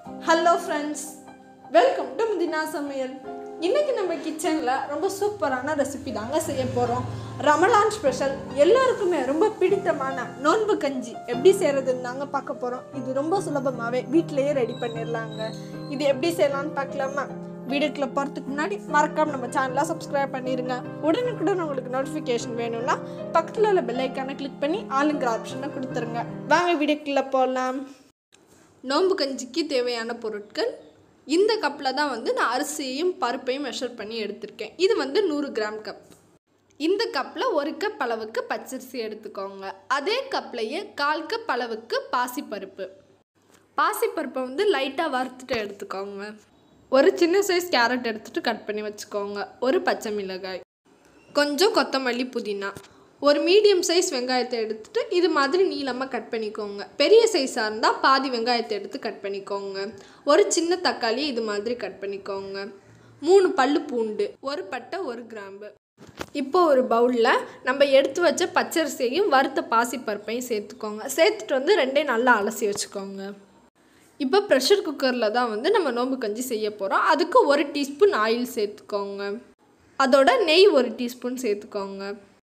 hello friends welcome to முதினா சமையல் இன்னைக்கு நம்ம கிச்சனில் ரொம்ப சூப்பரான ரெசிபி தாங்க செய்ய போகிறோம் ரமலான் ஸ்பெஷல் எல்லாருக்குமே ரொம்ப பிடித்தமான நோன்பு கஞ்சி எப்படி செய்கிறதுன்னு தாங்க பார்க்க போகிறோம் இது ரொம்ப சுலபமாகவே வீட்டிலேயே ரெடி பண்ணிடலாங்க இது எப்படி செய்யலாம்னு பார்க்கலாமா வீடியோக்குள்ள போகிறதுக்கு முன்னாடி மறக்காம நம்ம சேனலை சப்ஸ்கிரைப் பண்ணிடுங்க உடனுக்குடன் உங்களுக்கு நோட்டிஃபிகேஷன் வேணும்னா பக்கத்தில் உள்ள பெல் ஐக்கானை கிளிக் பண்ணி ஆளுங்கிற ஆப்ஷனை கொடுத்துருங்க வாங்க வீடியோக்குள்ளே போகலாம் நோம்பு கஞ்சிக்கு தேவையான பொருட்கள் இந்த கப்பில் தான் வந்து நான் அரிசியையும் பருப்பையும் மெஷர் பண்ணி எடுத்திருக்கேன் இது வந்து நூறு கிராம் கப் இந்த கப்பில் ஒரு கப் அளவுக்கு பச்சரிசி எடுத்துக்கோங்க அதே கப்லையே கால் கப் அளவுக்கு பாசிப்பருப்பு பாசிப்பருப்பை வந்து லைட்டாக வறுத்துட்டு எடுத்துக்கோங்க ஒரு சின்ன சைஸ் கேரட் எடுத்துகிட்டு கட் பண்ணி வச்சுக்கோங்க ஒரு பச்சை மிளகாய் கொஞ்சம் கொத்தமல்லி புதினா ஒரு மீடியம் சைஸ் வெங்காயத்தை எடுத்துட்டு இது மாதிரி நீளமாக கட் பண்ணிக்கோங்க பெரிய சைஸாக இருந்தால் பாதி வெங்காயத்தை எடுத்து கட் பண்ணிக்கோங்க ஒரு சின்ன தக்காளி இது மாதிரி கட் பண்ணிக்கோங்க மூணு பல்லு பூண்டு ஒரு பட்டை ஒரு கிராம்பு இப்போ ஒரு பவுலில் நம்ம எடுத்து வச்ச பச்சரிசியையும் வறுத்த பாசிப்பருப்பையும் சேர்த்துக்கோங்க சேர்த்துட்டு வந்து ரெண்டையும் நல்லா அலசி வச்சுக்கோங்க இப்போ ப்ரெஷர் குக்கரில் தான் வந்து நம்ம நோம்பு கஞ்சி செய்ய போகிறோம் அதுக்கு ஒரு டீஸ்பூன் ஆயில் சேர்த்துக்கோங்க அதோட நெய் ஒரு டீஸ்பூன் சேர்த்துக்கோங்க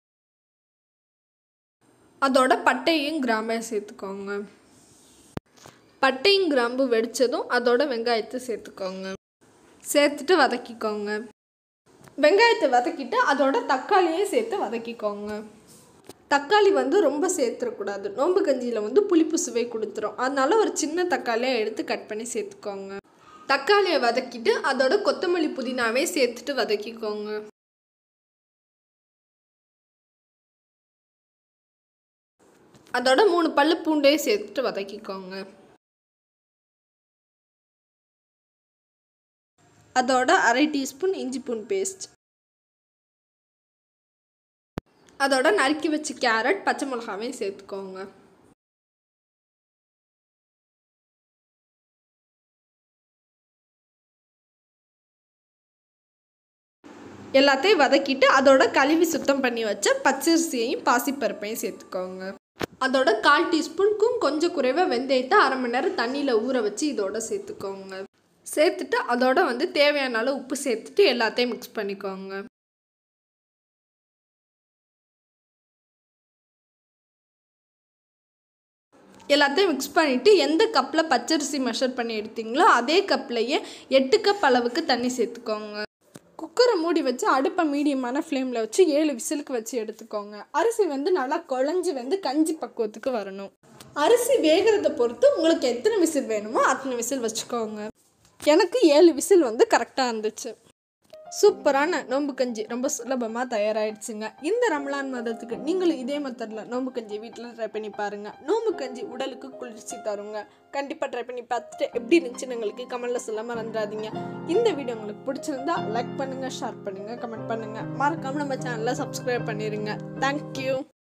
அதோட பட்டையும் கிராம்பையும் சேர்த்துக்கோங்க பட்டையும் கிராம்பு வெடித்ததும் அதோட வெங்காயத்தை சேர்த்துக்கோங்க சேர்த்துட்டு வதக்கிக்கோங்க வெங்காயத்தை வதக்கிட்டு அதோட தக்காளியும் சேர்த்து வதக்கிக்கோங்க தக்காளி வந்து ரொம்ப சேர்த்துடக்கூடாது நோம்பு கஞ்சியில் வந்து புளிப்பு சுவை கொடுத்துரும் அதனால ஒரு சின்ன தக்காளியை எடுத்து கட் பண்ணி சேர்த்துக்கோங்க தக்காளியை வதக்கிட்டு அதோட கொத்தமல்லி புதினாவே சேர்த்துட்டு வதக்கிக்கோங்க அதோட மூணு பல்லு பூண்டையும் சேர்த்துட்டு வதக்கிக்கோங்க அதோட அரை டீஸ்பூன் இஞ்சி பூன் பேஸ்ட் அதோட நறுக்கி வச்ச கேரட் பச்சை மிளகாவையும் சேர்த்துக்கோங்க எல்லாத்தையும் வதக்கிட்டு அதோட கழுவி சுத்தம் பண்ணி வச்ச பச்சரிசியையும் பாசிப்பருப்பையும் சேர்த்துக்கோங்க அதோட கால் டீஸ்பூனுக்கும் கொஞ்சம் குறைவாக வெந்தயத்தை அரை மணி நேரம் தண்ணியில் ஊற வச்சு இதோட சேர்த்துக்கோங்க சேர்த்துட்டு அதோட வந்து தேவையான அளவு உப்பு சேர்த்துட்டு எல்லாத்தையும் மிக்ஸ் பண்ணிக்கோங்க எல்லாத்தையும் மிக்ஸ் பண்ணிவிட்டு எந்த கப்பில் பச்சரிசி மெஷர் பண்ணி எடுத்தீங்களோ அதே கப்லையே எட்டு கப் அளவுக்கு தண்ணி சேர்த்துக்கோங்க குக்கரை மூடி வச்சு அடுப்பை மீடியமான ஃப்ளேமில் வச்சு ஏழு விசிலுக்கு வச்சு எடுத்துக்கோங்க அரிசி வந்து நல்லா குழஞ்சி வந்து கஞ்சி பக்குவத்துக்கு வரணும் அரிசி வேகிறத பொறுத்து உங்களுக்கு எத்தனை விசில் வேணுமோ அத்தனை விசில் வச்சுக்கோங்க எனக்கு ஏழு விசில் வந்து கரெக்டாக இருந்துச்சு சூப்பரான நோம்பு கஞ்சி ரொம்ப சுலபமாக தயாராகிடுச்சுங்க இந்த ரமலான் மாதத்துக்கு நீங்களும் இதே மெத்தடில் நோம்பு கஞ்சி வீட்டில் ட்ரை பண்ணி பாருங்கள் நோம்பு கஞ்சி உடலுக்கு குளிர்ச்சி தருங்க கண்டிப்பாக ட்ரை பண்ணி பார்த்துட்டு எப்படி இருந்துச்சுன்னு எங்களுக்கு கமெண்ட்டில் சொல்ல மறந்துடாதீங்க இந்த வீடியோ உங்களுக்கு பிடிச்சிருந்தா லைக் பண்ணுங்கள் ஷேர் பண்ணுங்கள் கமெண்ட் பண்ணுங்கள் மறக்காமல் நம்ம சேனலை சப்ஸ்கிரைப் பண்ணிடுங்க தேங்க்யூ